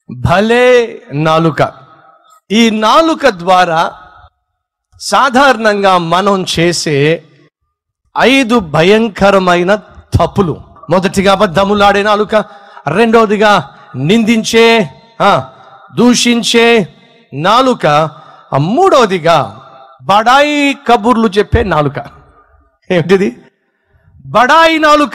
భలే నాలుక ఈ నాలుక ద్వారా సాధారణంగా మనం చేసే ఐదు భయంకరమైన తప్పులు మొదటిగా అబద్ధములాడే నాలుక రెండవదిగా నిందించే ఆ, దూషించే నాలుక ఆ, మూడవదిగా బడాయి కబుర్లు చెప్పే నాలుక ఏమిటిది బడాయి నాలుక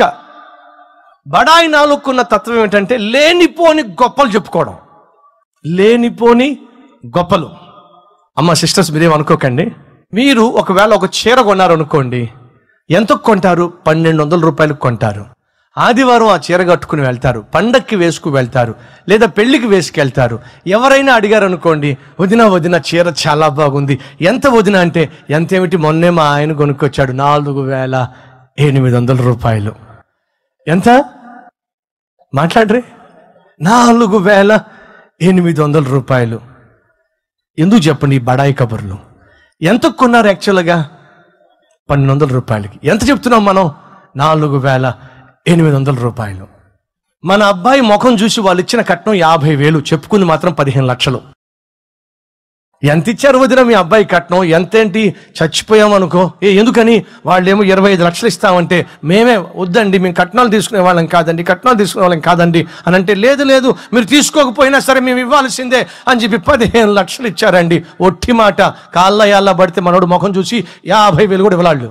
బడాయి నాలుగుకున్న తత్వం ఏమిటంటే లేనిపోని గొప్పలు చెప్పుకోవడం లేనిపోని గొప్పలు అమ్మ సిస్టర్స్ మీరేం అనుకోకండి మీరు ఒకవేళ ఒక చీర కొన్నారు అనుకోండి ఎంత కొంటారు పన్నెండు వందల రూపాయలకు కొంటారు ఆదివారం ఆ చీర కట్టుకుని వెళ్తారు పండక్కి వేసుకు వెళ్తారు లేదా పెళ్లికి వేసుకెళ్తారు ఎవరైనా అడిగారు అనుకోండి వదిన వదిన చీర చాలా బాగుంది ఎంత వదిన అంటే ఎంత ఏమిటి మొన్నే మా ఆయన కొనుక్కొచ్చాడు నాలుగు వేల ఎనిమిది వందల రూపాయలు ఎంత మాట్లాడరే నాలుగు వేల ఎనిమిది వందల రూపాయలు ఎందుకు చెప్పండి ఈ బడాయి కబుర్లు ఎంత కొన్నారు యాక్చువల్గా పన్నెండు వందల రూపాయలకి ఎంత చెప్తున్నాం మనం నాలుగు వేల ఎనిమిది వందల రూపాయలు మన అబ్బాయి ముఖం చూసి వాళ్ళు ఇచ్చిన కట్నం యాభై వేలు చెప్పుకుంది మాత్రం పదిహేను లక్షలు ఎంత ఇచ్చారు వదిన మీ అబ్బాయి కట్నం ఎంతేంటి చచ్చిపోయాం అనుకో ఏ ఎందుకని వాళ్ళేమో ఇరవై ఐదు లక్షలు ఇస్తామంటే మేమే వద్దండి మేము కట్నాలు తీసుకునే వాళ్ళం కాదండి కట్నాలు తీసుకునే వాళ్ళం కాదండి అని అంటే లేదు లేదు మీరు తీసుకోకపోయినా సరే మేము ఇవ్వాల్సిందే అని చెప్పి పదిహేను లక్షలు ఇచ్చారండి ఒట్టి మాట కాళ్ళ యాళ్ళ పడితే మనోడు ముఖం చూసి యాభై వేలు కూడా ఇవ్వలాళ్ళు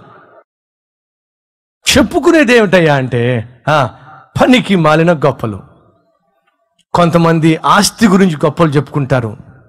చెప్పుకునేది ఏమిటయ్యా అంటే ఆ, పనికి మాలిన గొప్పలు కొంతమంది ఆస్తి గురించి గొప్పలు చెప్పుకుంటారు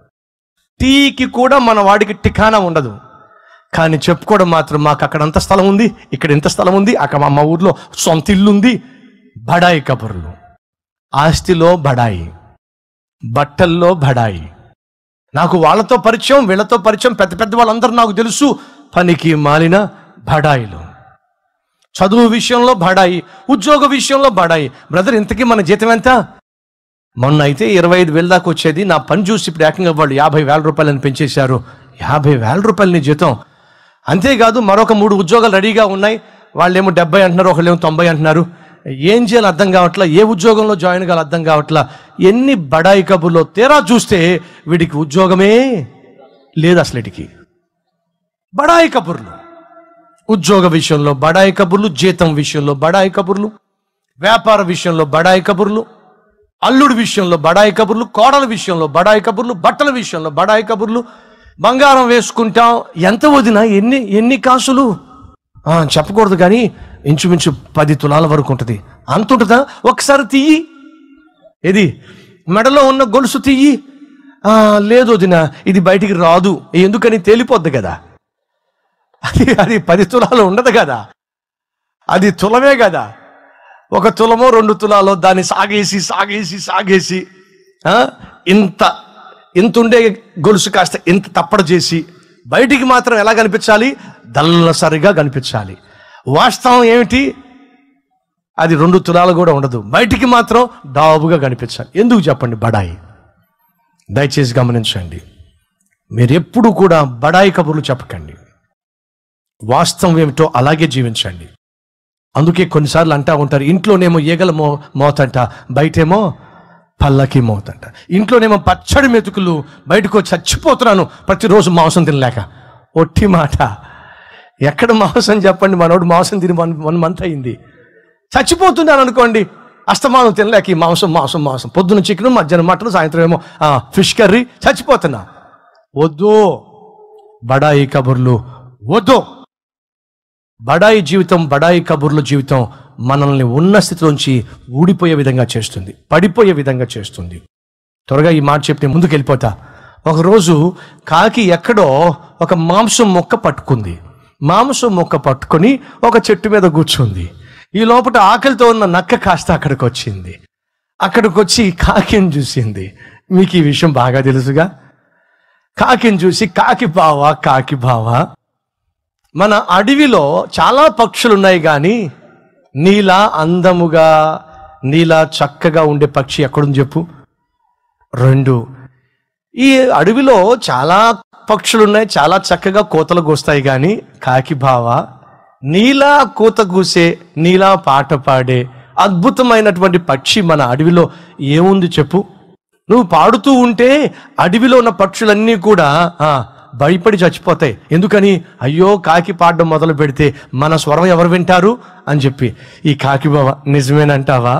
టీకి కూడా మన వాడికి టికానా ఉండదు కానీ చెప్పుకోవడం మాత్రం మాకు అక్కడ అంత స్థలం ఉంది ఇక్కడ ఎంత స్థలం ఉంది అక్కడ మా మా ఊర్లో సొంత ఇల్లు ఉంది బడాయి కబుర్లు ఆస్తిలో బడాయి బట్టల్లో బడాయి నాకు వాళ్ళతో పరిచయం వీళ్ళతో పరిచయం పెద్ద పెద్ద వాళ్ళందరూ నాకు తెలుసు పనికి మాలిన బడాయిలు చదువు విషయంలో బడాయి ఉద్యోగ విషయంలో బడాయి బ్రదర్ ఇంతకీ మన జీతం ఎంత మొన్న అయితే ఇరవై ఐదు వేల దాకా వచ్చేది నా పని చూసి ఇప్పుడు ఏకంగా వాళ్ళు యాభై వేల రూపాయలని పెంచేశారు యాభై వేల రూపాయలు నీ జీతం అంతేకాదు మరొక మూడు ఉద్యోగాలు రెడీగా ఉన్నాయి వాళ్ళేమో డెబ్బై అంటున్నారు ఒకళ్ళేమో తొంభై అంటున్నారు ఏం చేయాలి అర్థం కావట్లా ఏ ఉద్యోగంలో జాయిన్ కావాలి అర్థం కావట్లా ఎన్ని బడాయి కబుర్లో తీరా చూస్తే వీడికి ఉద్యోగమే లేదు అసలు వీడికి బడాయి కబుర్లు ఉద్యోగ విషయంలో బడాయి కబుర్లు జీతం విషయంలో బడాయి కబుర్లు వ్యాపార విషయంలో బడాయి కబుర్లు అల్లుడి విషయంలో బడాయి కబుర్లు కోడల విషయంలో బడాయి కబుర్లు బట్టల విషయంలో బడాయి కబుర్లు బంగారం వేసుకుంటాం ఎంత వదినా ఎన్ని ఎన్ని కాసులు ఆ, చెప్పకూడదు కానీ ఇంచుమించు పది తులాల వరకు ఉంటుంది అంత ఉంటుందా ఒకసారి తీయి ఏది మెడలో ఉన్న గొలుసు తీయి ఆ, లేదు వదినా ఇది బయటికి రాదు ఎందుకని తేలిపోద్ది కదా అది అది పది తులాలు ఉండదు కదా అది తులమే కదా ఒక తులమో రెండు తులాలో దాన్ని సాగేసి సాగేసి సాగేసి ఆ, ఇంత ఇంత ఉండే గొలుసు కాస్త ఇంత తప్పడ చేసి బయటికి మాత్రం ఎలా కనిపించాలి దల్లసరిగా కనిపించాలి వాస్తవం ఏమిటి అది రెండు తులాలు కూడా ఉండదు బయటికి మాత్రం డాబుగా కనిపించాలి ఎందుకు చెప్పండి బడాయి దయచేసి గమనించండి మీరు ఎప్పుడు కూడా బడాయి కబుర్లు చెప్పకండి వాస్తవం ఏమిటో అలాగే జీవించండి అందుకే కొన్నిసార్లు అంటా ఉంటారు ఇంట్లోనేమో ఈగల మో మోతంట బయటేమో పల్లకి మోతంట ఇంట్లోనేమో పచ్చడి మెతుకులు బయటకు వచ్చి చచ్చిపోతున్నాను ప్రతిరోజు మాంసం తినలేక ఒట్టి మాట ఎక్కడ మాంసం చెప్పండి మనోడు మాంసం తిని వన్ వన్ మంత్ అయింది చచ్చిపోతున్నాను అనుకోండి అస్తమానం తినలేక ఈ మాంసం మాంసం మాంసం పొద్దున చికెన్ మధ్యాహ్నం మటన్ సాయంత్రం ఏమో ఆ, ఫిష్ కర్రీ చచ్చిపోతున్నా వద్దు బడాయి కబుర్లు వద్దు బడాయి జీవితం బడాయి కబుర్ల జీవితం మనల్ని ఉన్న స్థితిలోంచి ఊడిపోయే విధంగా చేస్తుంది పడిపోయే విధంగా చేస్తుంది త్వరగా ఈ మాట చెప్పి నేను ముందుకు వెళ్ళిపోతా ఒకరోజు కాకి ఎక్కడో ఒక మాంసం మొక్క పట్టుకుంది మాంసం మొక్క పట్టుకొని ఒక చెట్టు మీద కూర్చుంది ఈ లోపల ఆకలితో ఉన్న నక్క కాస్త అక్కడికి వచ్చింది అక్కడికి వచ్చి కాకిని చూసింది మీకు ఈ విషయం బాగా తెలుసుగా కాకిని చూసి కాకి బావా కాకి బావా మన అడవిలో చాలా పక్షులు ఉన్నాయి కానీ నీలా అందముగా నీలా చక్కగా ఉండే పక్షి ఎక్కడుంది చెప్పు రెండు ఈ అడవిలో చాలా పక్షులు ఉన్నాయి చాలా చక్కగా కోతలు కూస్తాయి కానీ కాకి బావ నీలా కూత కూసే నీలా పాట పాడే అద్భుతమైనటువంటి పక్షి మన అడవిలో ఏముంది చెప్పు నువ్వు పాడుతూ ఉంటే అడవిలో ఉన్న పక్షులన్నీ కూడా ఆ, భయపడి చచ్చిపోతాయి ఎందుకని అయ్యో కాకి పాడడం మొదలు పెడితే మన స్వరం ఎవరు వింటారు అని చెప్పి ఈ కాకి బావ నిజమేనంటావా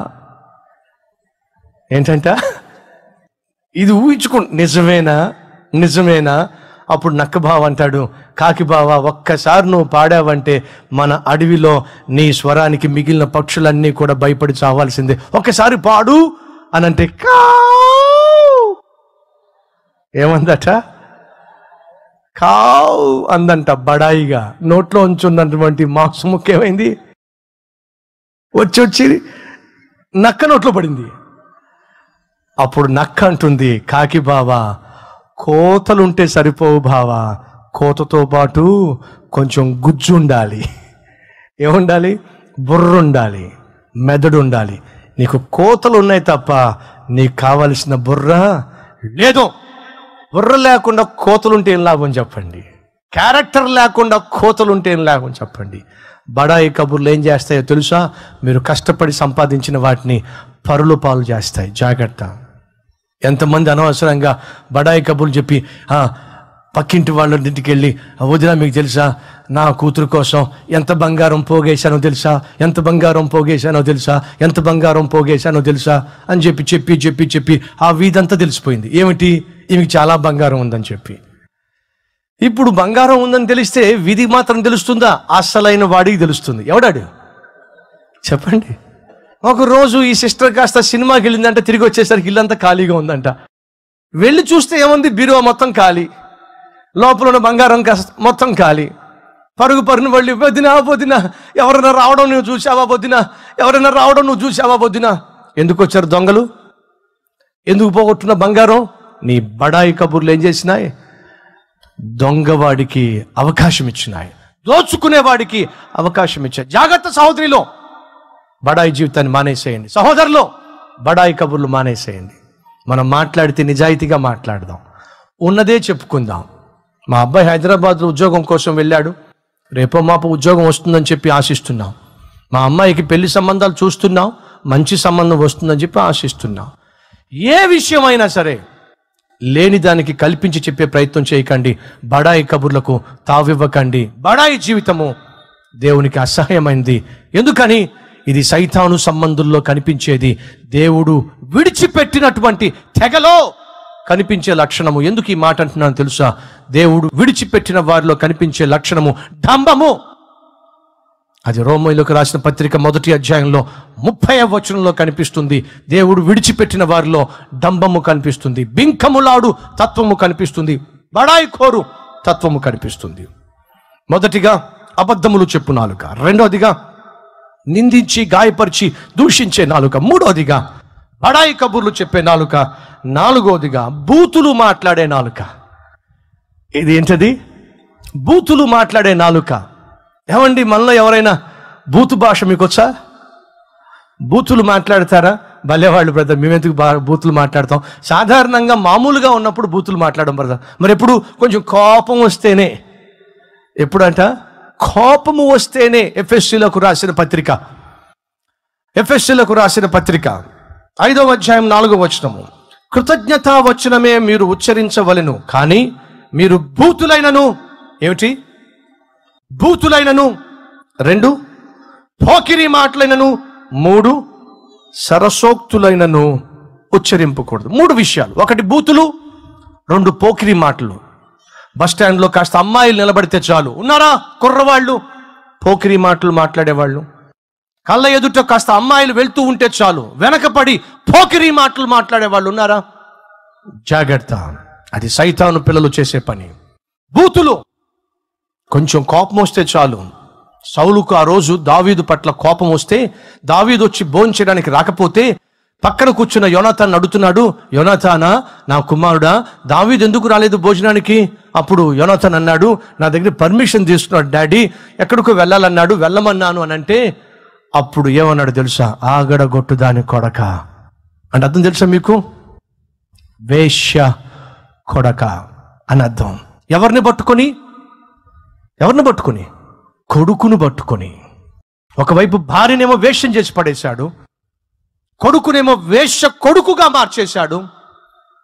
ఏంటంట ఇది ఊహించుకో నిజమేనా నిజమేనా అప్పుడు నక్క బావ అంటాడు కాకి బావ ఒక్కసారి నువ్వు పాడావంటే మన అడవిలో నీ స్వరానికి మిగిలిన పక్షులన్నీ కూడా భయపడి చావాల్సిందే ఒక్కసారి పాడు అని అంటే కావ్ ఏమందట కావ్ అందంట బడాయిగా నోట్లో ఉంచున్నటువంటి మాంసం ముఖ్యమైంది వచ్చి వచ్చి నక్క నోట్లో పడింది అప్పుడు నక్క అంటుంది కాకి బావా కోతలుంటే సరిపోవు బావా కోతతో పాటు కొంచెం గుజ్జు ఉండాలి ఏముండాలి బుర్ర ఉండాలి మెదడు ఉండాలి నీకు కోతలు ఉన్నాయి తప్ప నీకు కావలసిన బుర్ర లేదు బుర్ర లేకుండా కోతలుంటే ఏం లాభం చెప్పండి క్యారెక్టర్ లేకుండా కోతలుంటే ఏం లాభం చెప్పండి బడాయి కబుర్లు ఏం చేస్తాయో తెలుసా మీరు కష్టపడి సంపాదించిన వాటిని పరులు పాలు చేస్తాయి జాగ్రత్త ఎంతమంది అనవసరంగా బడాయి కబుర్లు చెప్పి "ఆ, పక్కింటి వాళ్ళ ఇంటికి వెళ్ళి వదిన మీకు తెలుసా నా కూతురు కోసం ఎంత బంగారం పోగేశానో తెలుసా ఎంత బంగారం పోగేశానో తెలుసా ఎంత బంగారం పోగేశానో తెలుసా అని చెప్పి చెప్పి చెప్పి చెప్పి ఆ వీధంతా తెలిసిపోయింది ఏమిటి ఈమెకి చాలా బంగారం ఉందని చెప్పి ఇప్పుడు బంగారం ఉందని తెలిస్తే విధి మాత్రం తెలుస్తుందా అసలైన వాడికి తెలుస్తుంది ఎవడాడు చెప్పండి ఒక రోజు ఈ సిస్టర్ కాస్త సినిమాకి వెళ్ళిందంట తిరిగి వచ్చేసరికి ఇల్లంతా ఖాళీగా ఉందంట వెళ్ళి చూస్తే ఏముంది బీరువా మొత్తం ఖాళీ లోపల ఉన్న బంగారం కాస్త మొత్తం ఖాళీ పరుగు పరుగున వెళ్ళి వదినా వదినా ఎవరైనా రావడం నువ్వు చూసావా వదినా ఎవరైనా రావడం నువ్వు చూసావా వదినా ఎందుకు వచ్చారు దొంగలు ఎందుకు పోగొట్టున్న బంగారం నీ బడాయి కబుర్లు ఏం చేసినాయి దొంగవాడికి అవకాశం ఇచ్చినాయి దోచుకునేవాడికి అవకాశం ఇచ్చాయి జాగ్రత్త సహోదరిలో బడాయి జీవితాన్ని మానేసేయండి సహోదరులు బడాయి కబుర్లు మానేసేయండి మనం మాట్లాడితే నిజాయితీగా మాట్లాడదాం ఉన్నదే చెప్పుకుందాం మా అబ్బాయి హైదరాబాద్లో ఉద్యోగం కోసం వెళ్ళాడు రేపో మాపో ఉద్యోగం వస్తుందని చెప్పి ఆశిస్తున్నాం మా అమ్మాయికి పెళ్లి సంబంధాలు చూస్తున్నాం మంచి సంబంధం వస్తుందని చెప్పి ఆశిస్తున్నాం ఏ విషయమైనా సరే లేని దానికి కల్పించి చెప్పే ప్రయత్నం చేయకండి బడాయి కబుర్లకు తావివ్వకండి బడాయి జీవితము దేవునికి అసహ్యమైంది ఎందుకని ఇది సైతాను సంబంధుల్లో కనిపించేది దేవుడు విడిచిపెట్టినటువంటి తెగలో కనిపించే లక్షణము ఎందుకు ఈ మాట అంటున్నాను తెలుసా దేవుడు విడిచిపెట్టిన వారిలో కనిపించే లక్షణము డంబము అది రోమోయిలోకి రాసిన పత్రిక మొదటి అధ్యాయంలో ముప్పై వచనంలో కనిపిస్తుంది దేవుడు విడిచిపెట్టిన వారిలో డంబము కనిపిస్తుంది బింకములాడు తత్వము కనిపిస్తుంది బడాయి కోరు తత్వము కనిపిస్తుంది మొదటిగా అబద్ధములు చెప్పు నాలుక రెండోదిగా నిందించి గాయపరిచి దూషించే నాలుక మూడోదిగా బడాయి కబుర్లు చెప్పే నాలుక నాలుగోదిగా బూతులు మాట్లాడే నాలుక ఇది ఏంటది బూతులు మాట్లాడే నాలుక ఏమండి మనలో ఎవరైనా బూతు భాష మీకు వచ్చా బూతులు మాట్లాడతారా భలేవాళ్ళు బ్రదర్ మేమెందుకు బా బూతులు మాట్లాడతాం సాధారణంగా మామూలుగా ఉన్నప్పుడు బూతులు మాట్లాడడం బ్రదర్ మరి ఎప్పుడు కొంచెం కోపం వస్తేనే ఎప్పుడంట కోపము వస్తేనే ఎఫ్ఎస్సీలకు రాసిన పత్రిక ఎఫ్ఎస్సీలకు రాసిన పత్రిక ఐదవ అధ్యాయం నాలుగవ వచనము కృతజ్ఞతా వచనమే మీరు ఉచ్చరించవలెను కానీ మీరు బూతులైనను ఏమిటి బూతులైనను రెండు పోకిరి మాటలైనను మూడు సరసోక్తులైనను ఉచ్చరింపకూడదు మూడు విషయాలు ఒకటి బూతులు రెండు పోకిరి మాటలు బస్ స్టాండ్లో కాస్త అమ్మాయిలు నిలబడితే చాలు ఉన్నారా కుర్రవాళ్ళు పోకిరి మాటలు మాట్లాడేవాళ్ళు కళ్ళ ఎదుట కాస్త అమ్మాయిలు వెళ్తూ ఉంటే చాలు వెనకపడి పోకిరి మాటలు మాట్లాడే వాళ్ళు ఉన్నారా జాగ్రత్త అది సైతాను పిల్లలు చేసే పని బూతులు కొంచెం కోపం వస్తే చాలు సౌలుకు ఆ రోజు దావీదు పట్ల కోపం వస్తే దావీదు వచ్చి భోంచడానికి రాకపోతే పక్కన కూర్చున్న యోనాథాన్ అడుగుతున్నాడు యోనాథానా నా కుమారుడా దావీదు ఎందుకు రాలేదు భోజనానికి అప్పుడు యోనాథాన్ అన్నాడు నా దగ్గర పర్మిషన్ తీసుకున్నాడు డాడీ ఎక్కడికో వెళ్ళాలన్నాడు వెళ్ళమన్నాను అని అంటే అప్పుడు ఏమన్నాడు తెలుసా ఆగడగొట్టు దాని కొడక అంటే అర్థం తెలుసా మీకు వేశ్య కొడక అని అర్థం ఎవరిని పట్టుకొని ఎవరిని పట్టుకొని కొడుకును పట్టుకొని ఒకవైపు భార్యనేమో వేష్యం చేసి పడేశాడు కొడుకునేమో వేష కొడుకుగా మార్చేశాడు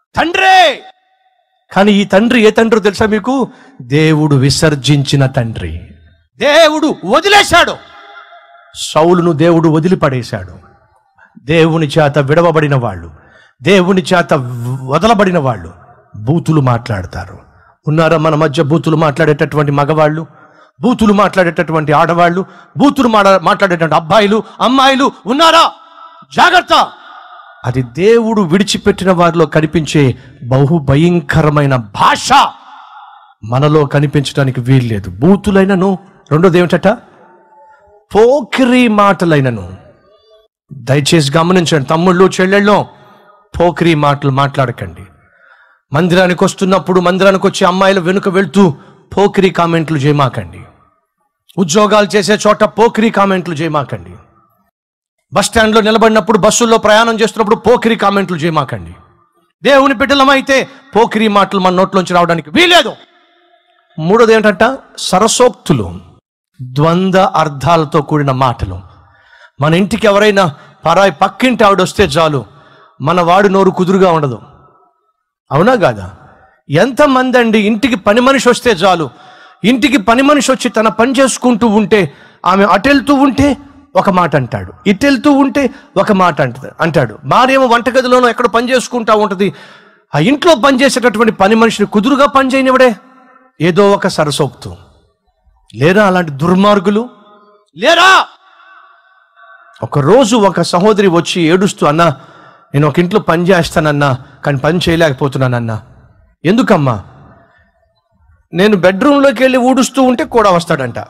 తండ్రే కానీ ఈ తండ్రి ఏ తండ్రి తెలుసా మీకు దేవుడు విసర్జించిన తండ్రి దేవుడు వదిలేశాడు సౌలును దేవుడు వదిలిపడేశాడు దేవుని చేత విడవబడిన వాళ్ళు దేవుని చేత వదలబడిన వాళ్ళు బూతులు మాట్లాడతారు ఉన్నారా మన మధ్య బూతులు మాట్లాడేటటువంటి మగవాళ్ళు బూతులు మాట్లాడేటటువంటి ఆడవాళ్ళు బూతులు మాడ మాట్లాడేటటువంటి అబ్బాయిలు అమ్మాయిలు ఉన్నారా జాగ్రత్త అది దేవుడు విడిచిపెట్టిన వారిలో కనిపించే బహు భయంకరమైన భాష మనలో కనిపించడానికి వీల్లేదు బూతులైనను రెండోది ఏమిటట పోకిరి మాటలైనను దయచేసి గమనించండి తమ్ముళ్ళు చెల్లెళ్ళు పోకిరి మాటలు మాట్లాడకండి మందిరానికి వస్తున్నప్పుడు మందిరానికి వచ్చే అమ్మాయిలు వెనుక వెళ్తూ పోకిరి కామెంట్లు చేయమాకండి ఉద్యోగాలు చేసే చోట పోకిరి కామెంట్లు చేయమాకండి బస్ స్టాండ్లో నిలబడినప్పుడు బస్సుల్లో ప్రయాణం చేస్తున్నప్పుడు పోకిరి కామెంట్లు చేయమాకండి దేవుని బిడ్డలమైతే పోకిరి మాటలు మన నోట్లోంచి రావడానికి వీలేదు మూడోది ఏంటంట సరసోక్తులు ద్వంద్వ అర్థాలతో కూడిన మాటలు మన ఇంటికి ఎవరైనా పరాయి పక్కింటి ఆవిడ వస్తే చాలు మన వాడి నోరు కుదురుగా ఉండదు అవునా కాదా ఎంతమంది అండి ఇంటికి పని మనిషి వస్తే చాలు ఇంటికి పని మనిషి వచ్చి తన పని చేసుకుంటూ ఉంటే ఆమె అటెళ్తూ ఉంటే ఒక మాట అంటాడు ఇటెళ్తూ ఉంటే ఒక మాట అంటది అంటాడు భార్యేమో వంటగదిలోనో ఎక్కడ పని చేసుకుంటా ఉంటుంది ఆ ఇంట్లో పని చేసేటటువంటి పని మనిషిని కుదురుగా పని చేయనివడే ఏదో ఒక సరసోక్తు లేరా అలాంటి దుర్మార్గులు లేరా ఒక రోజు ఒక సహోదరి వచ్చి ఏడుస్తూ అన్నా నేను ఒక ఇంట్లో పని చేస్తానన్నా కానీ పని చేయలేకపోతున్నానన్నా ఎందుకమ్మా నేను బెడ్రూమ్లోకి వెళ్ళి ఊడుస్తూ ఉంటే కూడా వస్తాడంట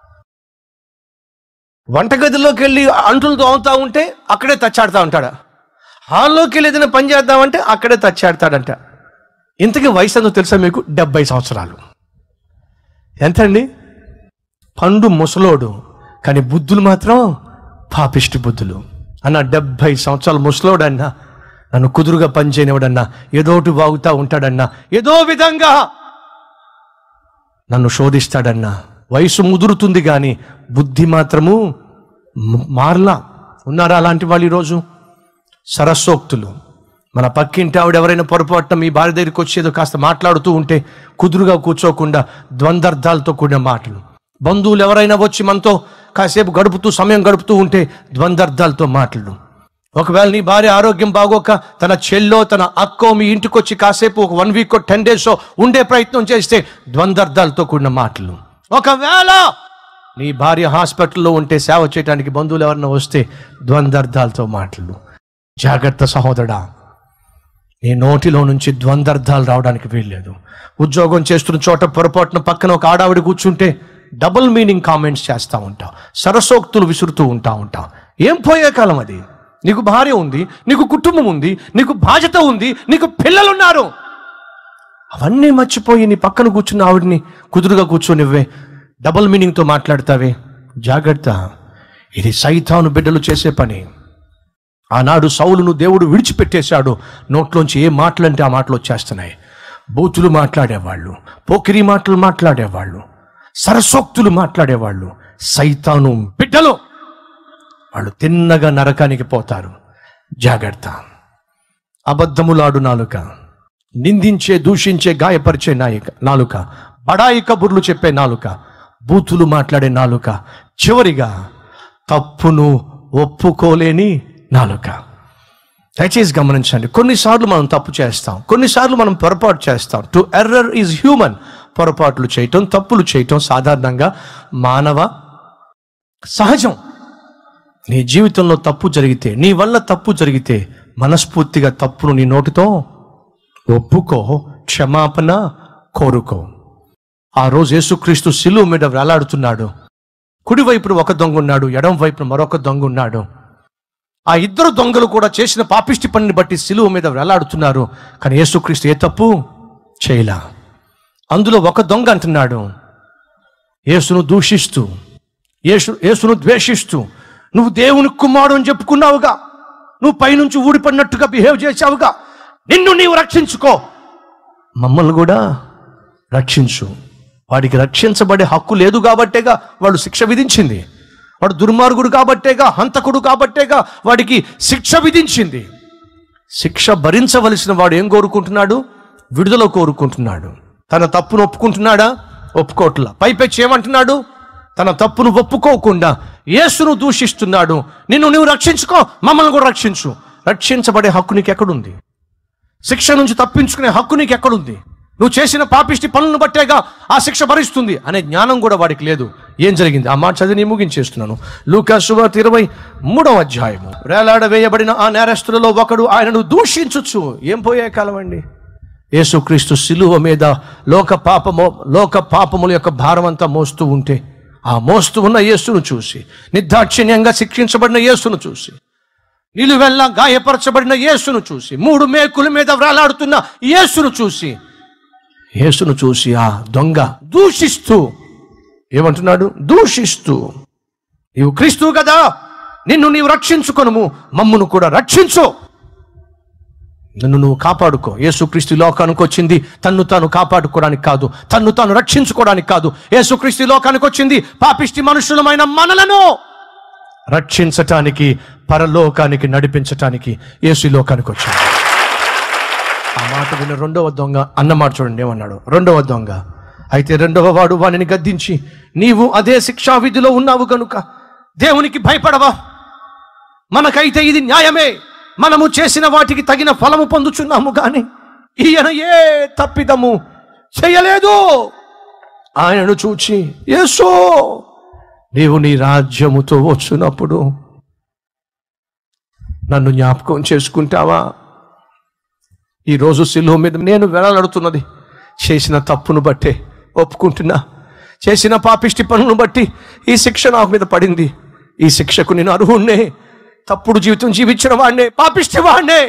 వంటగదిలోకి వెళ్ళి అంటులు తోముతా ఉంటే అక్కడే తచ్చాడుతూ ఉంటాడా హాల్లోకి వెళ్ళి ఏదైనా పని చేద్దామంటే అక్కడే తచ్చాడతాడంట ఇంతకీ వయసు ఎంతో తెలుసా మీకు డెబ్బై సంవత్సరాలు ఎంతండి పండు ముసలోడు కానీ బుద్ధులు మాత్రం పాపిష్టి బుద్ధులు అన్న డెబ్భై సంవత్సరాల ముసలోడన్నా నన్ను కుదురుగా పనిచేయనివాడన్నా ఏదోటి వాగుతా ఉంటాడన్నా ఏదో విధంగా నన్ను శోధిస్తాడన్నా వయసు ముదురుతుంది కానీ బుద్ధి మాత్రము మ- మారలా ఉన్నారా అలాంటి వాళ్ళు ఈరోజు సరస్సోక్తులు మన పక్కింటి ఆవిడ ఎవరైనా పొరపాటున మీ భార్య దగ్గరికి వచ్చేదో కాస్త మాట్లాడుతూ ఉంటే కుదురుగా కూర్చోకుండా ద్వంద్వర్థాలతో కూడిన మాటలు బంధువులు ఎవరైనా వచ్చి మనతో కాసేపు గడుపుతూ సమయం గడుపుతూ ఉంటే ద్వంద్వర్థాలతో మాటలు ఒకవేళ నీ భార్య ఆరోగ్యం బాగోక తన చెల్లో తన అక్కో మీ ఇంటికి వచ్చి కాసేపు ఒక వన్ వీక్ టెన్ డేస్ ఉండే ప్రయత్నం చేస్తే ద్వంద్వర్థాలతో కూడిన మాటలు ఒకవేళ నీ భార్య హాస్పిటల్లో ఉంటే సేవ చేయడానికి బంధువులు ఎవరైనా వస్తే ద్వంద్వర్థాలతో మాటలు జాగ్రత్త సహోదరా నీ నోటిలో నుంచి ద్వంద్వర్థాలు రావడానికి వీల్లేదు ఉద్యోగం చేస్తున్న చోట పొరపాటున పక్కన ఒక ఆడావిడ కూర్చుంటే డబుల్ మీనింగ్ కామెంట్స్ చేస్తూ ఉంటావు సరసోక్తులు విసురుతూ ఉంటా ఉంటావు ఏం పోయే కాలం అది నీకు భార్య ఉంది నీకు కుటుంబం ఉంది నీకు బాధ్యత ఉంది నీకు పిల్లలున్నారు అవన్నీ మర్చిపోయి నీ పక్కన కూర్చున్న ఆవిడని కుదురుగా కూర్చొనివ్వే డబుల్ మీనింగ్తో మాట్లాడతావే జాగ్రత్త ఇది సైతాను బిడ్డలు చేసే పని ఆనాడు సౌలును దేవుడు విడిచిపెట్టేశాడు నోట్లోంచి ఏ మాటలంటే ఆ మాటలు వచ్చేస్తున్నాయి బూతులు మాట్లాడేవాళ్ళు పోకిరి మాటలు మాట్లాడేవాళ్ళు సరసోక్తులు మాట్లాడేవాళ్ళు సైతాను బిడ్డలు వాళ్ళు తిన్నగా నరకానికి పోతారు జాగ్రత్త అబద్ధములాడు నాలుక నిందించే దూషించే గాయపరిచే నాయక నాలుక బడాయి కబుర్లు చెప్పే నాలుక బూతులు మాట్లాడే నాలుక చివరిగా తప్పును ఒప్పుకోలేని నాలుక దయచేసి గమనించండి కొన్నిసార్లు మనం తప్పు చేస్తాం కొన్నిసార్లు మనం పొరపాటు చేస్తాం టు ఎర్రర్ ఈజ్ హ్యూమన్ పొరపాట్లు చేయటం తప్పులు చేయటం సాధారణంగా మానవ సహజం నీ జీవితంలో తప్పు జరిగితే నీ వల్ల తప్పు జరిగితే మనస్ఫూర్తిగా తప్పును నీ నోటితో ఒప్పుకో క్షమాపణ కోరుకో ఆ రోజు యేసుక్రీస్తు శిలువ మీద వేలాడుతున్నాడు కుడివైపున ఒక దొంగ ఉన్నాడు ఎడం వైపున మరొక దొంగ ఉన్నాడు ఆ ఇద్దరు దొంగలు కూడా చేసిన పాపిష్టి పనిని బట్టి శిలువ మీద వేలాడుతున్నారు కానీ యేసుక్రీస్తు ఏ తప్పు చేయలా అందులో ఒక దొంగ అంటున్నాడు యేసును దూషిస్తూ యేసు యేసును ద్వేషిస్తూ నువ్వు దేవుని కుమారుడు అని చెప్పుకున్నావుగా నువ్వు పైనుంచి ఊడిపడినట్టుగా బిహేవ్ చేశావుగా నిన్ను నీవు రక్షించుకో మమ్మల్ని కూడా రక్షించు వాడికి రక్షించబడే హక్కు లేదు కాబట్టేగా వాడు శిక్ష విధించింది వాడు దుర్మార్గుడు కాబట్టేగా హంతకుడు కాబట్టేగా వాడికి శిక్ష విధించింది శిక్ష భరించవలసిన వాడు ఏం కోరుకుంటున్నాడు విడుదల కోరుకుంటున్నాడు తన తప్పును ఒప్పుకుంటున్నాడా ఒప్పుకోవట్లా పైపెచ్చి ఏమంటున్నాడు తన తప్పును ఒప్పుకోకుండా యేసును దూషిస్తున్నాడు నిన్ను నువ్వు రక్షించుకో మమ్మల్ని కూడా రక్షించు రక్షించబడే హక్కు నీకు ఎక్కడుంది శిక్ష నుంచి తప్పించుకునే హక్కు నీకు ఎక్కడుంది నువ్వు చేసిన పాపిష్టి పనులను బట్టేగా ఆ శిక్ష భరిస్తుంది అనే జ్ఞానం కూడా వాడికి లేదు ఏం జరిగింది ఆ మాట చదివి నేను ముగించేస్తున్నాను లూకా శుభార్త ఇరవై మూడవ అధ్యాయము వేలాడ వేయబడిన ఆ నేరస్తులలో ఒకడు ఆయనను దూషించుచు ఏం పోయే కాలం అండి యేసుక్రీస్తు శిలువ మీద లోక పాపము లోక పాపముల యొక్క భారం అంతా మోస్తూ ఉంటే ఆ మోస్తూ ఉన్న యేసును చూసి నిర్దాక్షిణ్యంగా శిక్షించబడిన యేసును చూసి నిలువెల్లా గాయపరచబడిన యేసును చూసి మూడు మేకుల మీద వ్రాలాడుతున్న యేసును చూసి యేసును చూసి ఆ దొంగ దూషిస్తూ ఏమంటున్నాడు దూషిస్తూ నీవు క్రీస్తువు కదా నిన్ను నీవు రక్షించుకొనుము మమ్మును కూడా రక్షించు నన్ను నువ్వు కాపాడుకో యేసుక్రీస్తు ఈ లోకానికి వచ్చింది తన్ను తాను కాపాడుకోవడానికి కాదు తన్ను తాను రక్షించుకోవడానికి కాదు యేసుక్రీస్తు ఈ లోకానికి వచ్చింది పాపిష్టి మనుషులమైన మనలను రక్షించటానికి పరలోకానికి నడిపించటానికి యేసు ఈ లోకానికి వచ్చాడు ఆ మాట విన్న రెండవ దొంగ అన్న మాట చూడండి ఏమన్నాడు రెండవ దొంగ అయితే రెండవ వాడు వానిని గద్దించి నీవు అదే శిక్షా విధిలో ఉన్నావు గనుక దేవునికి భయపడవా మనకైతే ఇది న్యాయమే మనము చేసిన వాటికి తగిన ఫలము పొందుచున్నాము కానీ ఈయన ఏ తప్పిదము చేయలేదు ఆయనను చూచి యేసో నీవు నీ రాజ్యముతో వచ్చినప్పుడు నన్ను జ్ఞాపకం చేసుకుంటావా ఈరోజు సిలువ మీద నేను వేలాడుతున్నది చేసిన తప్పును బట్టే ఒప్పుకుంటున్నా చేసిన పాపిష్టి పనులను బట్టి ఈ శిక్ష నాకు మీద పడింది ఈ శిక్షకు నేను అర్హుణ్ణే తప్పుడు జీవితం జీవించిన వాడినే పాపిష్టి వాడినే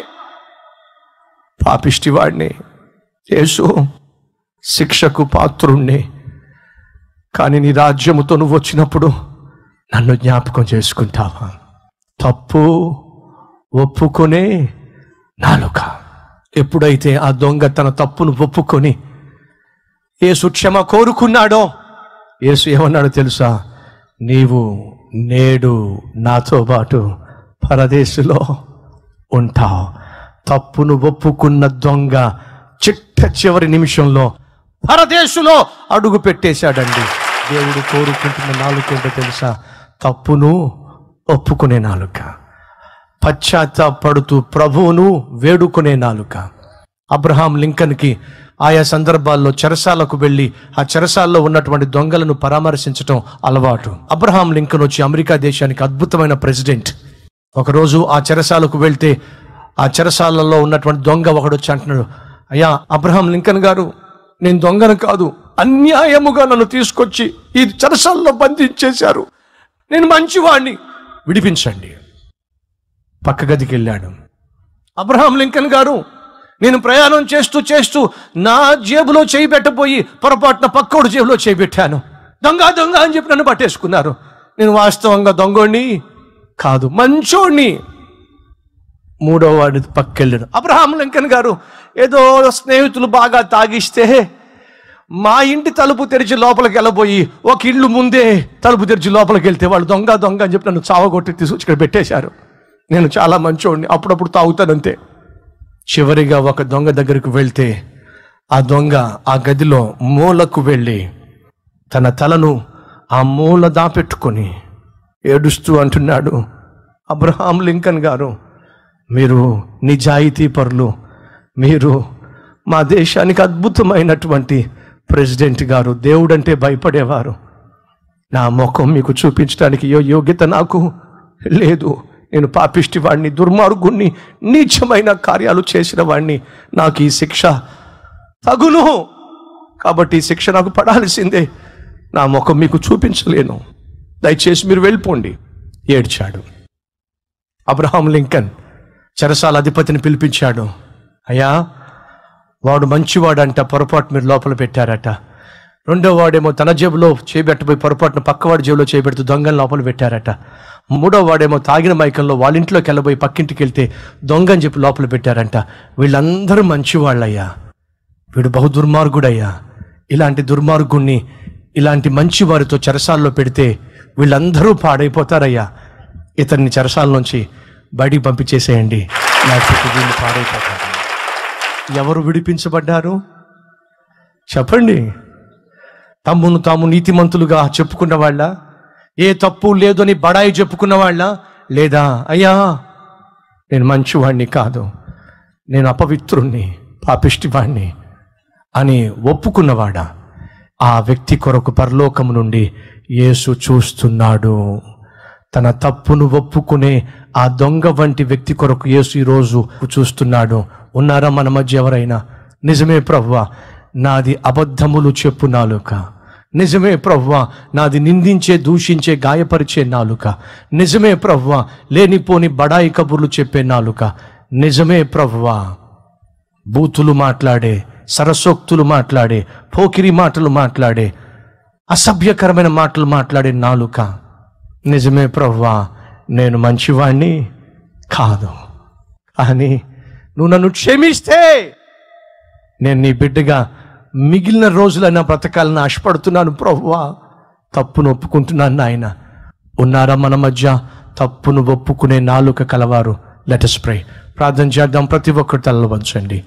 పాపిష్టి వాడినే యేసు శిక్షకు పాత్రుణ్ణే కానీ నీ రాజ్యముతో నువ్వు వచ్చినప్పుడు నన్ను జ్ఞాపకం చేసుకుంటావా తప్పు ఒప్పుకొనే నాలుక ఎప్పుడైతే ఆ దొంగ తన తప్పును ఒప్పుకొని యేసు క్షమ కోరుకున్నాడో యేసు ఏమన్నాడో తెలుసా నీవు నేడు నాతో పాటు పరదేశులో ఉంటావు తప్పును ఒప్పుకున్న దొంగ చిట్ట చివరి నిమిషంలో పరదేశులో అడుగు పెట్టేశాడండి దేవుడు కోరుకుంటున్న నాలుక ఏంటో తెలుసా తప్పును ఒప్పుకునే నాలుక పశ్చాత్తాపడుతూ ప్రభువును వేడుకునే నాలుక అబ్రహాం లింకన్కి ఆయా సందర్భాల్లో చెరసాలకు వెళ్ళి ఆ చెరసాల్లో ఉన్నటువంటి దొంగలను పరామర్శించటం అలవాటు అబ్రహాం లింకన్ వచ్చి అమెరికా దేశానికి అద్భుతమైన ప్రెసిడెంట్ ఒకరోజు ఆ చెరసాలకు వెళ్తే ఆ చెరసాలలో ఉన్నటువంటి దొంగ ఒకడు వచ్చి అంటున్నాడు అయ్యా అబ్రహాం లింకన్ గారు నేను దొంగను కాదు అన్యాయముగా నన్ను తీసుకొచ్చి ఈ చెరసాల్లో బంధించేశారు నేను మంచివాణ్ణి విడిపించండి పక్క గదికి వెళ్ళాడు అబ్రహాం లింకన్ గారు నేను ప్రయాణం చేస్తూ చేస్తూ నా జేబులో చేయి పెట్టబోయి పొరపాటున పక్కోడు జేబులో చేయి పెట్టాను దొంగ దొంగ అని చెప్పి నన్ను పట్టేసుకున్నారు నేను వాస్తవంగా దొంగోడిని కాదు మంచోడిని మూడో వాడి పక్కెళ్ళాడు అబ్రహాం లింకన్ గారు ఏదో స్నేహితులు బాగా తాగిస్తే మా ఇంటి తలుపు తెరిచి లోపలికి వెళ్ళబోయి ఒక ఇల్లు ముందే తలుపు తెరిచి లోపలికి వెళ్తే వాళ్ళు దొంగ దొంగ అని చెప్పి నన్ను చావగొట్టి తీసుకొచ్చి ఇక్కడ పెట్టేశారు నేను చాలా మంచోడిని అప్పుడప్పుడు తాగుతానంతే చివరిగా ఒక దొంగ దగ్గరికి వెళ్తే ఆ దొంగ ఆ గదిలో మూలకు వెళ్ళి తన తలను ఆ మూల దాపెట్టుకొని ఏడుస్తూ అంటున్నాడు అబ్రహాం లింకన్ గారు మీరు నిజాయితీ పరులు మీరు మా దేశానికి అద్భుతమైనటువంటి ప్రెసిడెంట్ గారు దేవుడంటే భయపడేవారు నా ముఖం మీకు చూపించడానికి యో యోగ్యత నాకు లేదు నేను పాపిష్టి వాడిని దుర్మార్గుణ్ణి నీచమైన కార్యాలు చేసిన వాడిని నాకు ఈ శిక్ష తగును కాబట్టి ఈ శిక్ష నాకు పడాల్సిందే నా ముఖం మీకు చూపించలేను దయచేసి మీరు వెళ్ళిపోండి ఏడ్చాడు అబ్రహాం లింకన్ చెరసాల అధిపతిని పిలిపించాడు అయ్యా వాడు మంచివాడంట పొరపాటు మీరు లోపల పెట్టారట రెండో వాడేమో తన జేబులో చేపెట్టబోయి పొరపాటున పక్కవాడి జేబులో చేపెడుతూ దొంగని లోపల పెట్టారట మూడో వాడేమో తాగిన మైకంలో వాళ్ళ ఇంట్లోకి వెళ్ళబోయి పక్కింటికి వెళ్తే దొంగ అని చెప్పి లోపల పెట్టారంట వీళ్ళందరూ మంచివాళ్ళయ్యా వీడు బహు దుర్మార్గుడయ్యా ఇలాంటి దుర్మార్గుణ్ణి ఇలాంటి మంచి వారితో చెరసాల్లో పెడితే వీళ్ళందరూ పాడైపోతారయ్యా ఇతన్ని చెరసాల నుంచి బయటికి పంపించేసేయండి లేకపోతే వీళ్ళు పాడైపోతారు ఎవరు విడిపించబడ్డారు చెప్పండి తమ్మును తాము నీతిమంతులుగా చెప్పుకున్న వాళ్ళ ఏ తప్పు లేదు అని బడాయి చెప్పుకున్న వాళ్ళ లేదా అయ్యా నేను మంచివాణ్ణి కాదు నేను అపవిత్రుణ్ణి పాపిష్టివాణ్ణి అని ఒప్పుకున్నవాడా ఆ వ్యక్తి కొరకు పరలోకము నుండి యేసు చూస్తున్నాడు తన తప్పును ఒప్పుకునే ఆ దొంగ వంటి వ్యక్తి కొరకు యేసు ఈరోజు చూస్తున్నాడు ఉన్నారా మన మధ్య ఎవరైనా నిజమే ప్రవ్వా నాది అబద్ధములు చెప్పు నాలుక నిజమే ప్రవ్వా నాది నిందించే దూషించే గాయపరిచే నాలుక నిజమే ప్రవ్వా లేనిపోని బడాయి కబుర్లు చెప్పే నాలుక నిజమే ప్రవ్వా బూతులు మాట్లాడే సరసోక్తులు మాట్లాడే పోకిరి మాటలు మాట్లాడే అసభ్యకరమైన మాటలు మాట్లాడే నాలుక నిజమే ప్రవ్వా నేను మంచివాణ్ణి కాదు అని నువ్వు నన్ను క్షమిస్తే నేను నీ బిడ్డగా మిగిలిన రోజులైనా బ్రతకాలని ఆశపడుతున్నాను ప్రవ్వా తప్పును ఒప్పుకుంటున్నాను నాయన ఉన్నారా మన మధ్య తప్పును ఒప్పుకునే నాలుక కలవారు లెటస్ ప్రే ప్రార్థన చేద్దాం ప్రతి ఒక్కరు తలలు వంచండి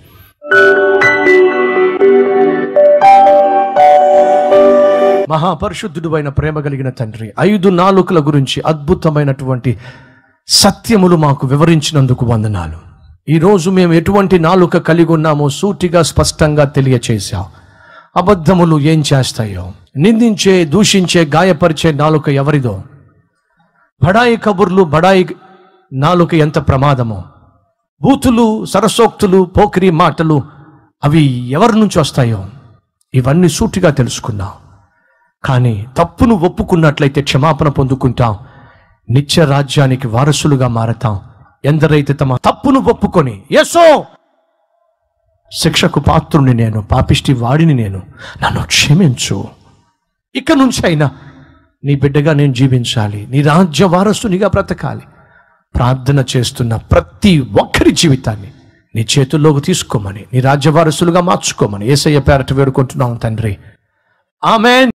మహాపరిశుద్ధుడు అయిన ప్రేమ కలిగిన తండ్రి ఐదు నాలుకల గురించి అద్భుతమైనటువంటి సత్యములు మాకు వివరించినందుకు వందనాలు ఈరోజు మేము ఎటువంటి నాలుక కలిగి ఉన్నామో సూటిగా స్పష్టంగా తెలియచేశాం అబద్ధములు ఏం చేస్తాయో నిందించే దూషించే గాయపరిచే నాలుక ఎవరిదో బడాయి కబుర్లు బడాయి నాలుక ఎంత ప్రమాదమో బూతులు సరసోక్తులు పోకిరి మాటలు అవి ఎవరి నుంచి వస్తాయో ఇవన్నీ సూటిగా తెలుసుకున్నాం కానీ తప్పును ఒప్పుకున్నట్లయితే క్షమాపణ పొందుకుంటాం నిత్య రాజ్యానికి వారసులుగా మారతాం ఎందరైతే తమ తప్పును ఒప్పుకొని ఎసో శిక్షకు పాత్రుని నేను పాపిష్టి వాడిని నేను నన్ను క్షమించు ఇక నుంచి అయినా నీ బిడ్డగా నేను జీవించాలి నీ రాజ్య వారసునిగా బ్రతకాలి ప్రార్థన చేస్తున్న ప్రతి ఒక్కరి జీవితాన్ని నీ చేతుల్లోకి తీసుకోమని నీ రాజ్య వారసులుగా మార్చుకోమని ఏసయ్య పేరట వేడుకుంటున్నాం తండ్రి ఆమెన్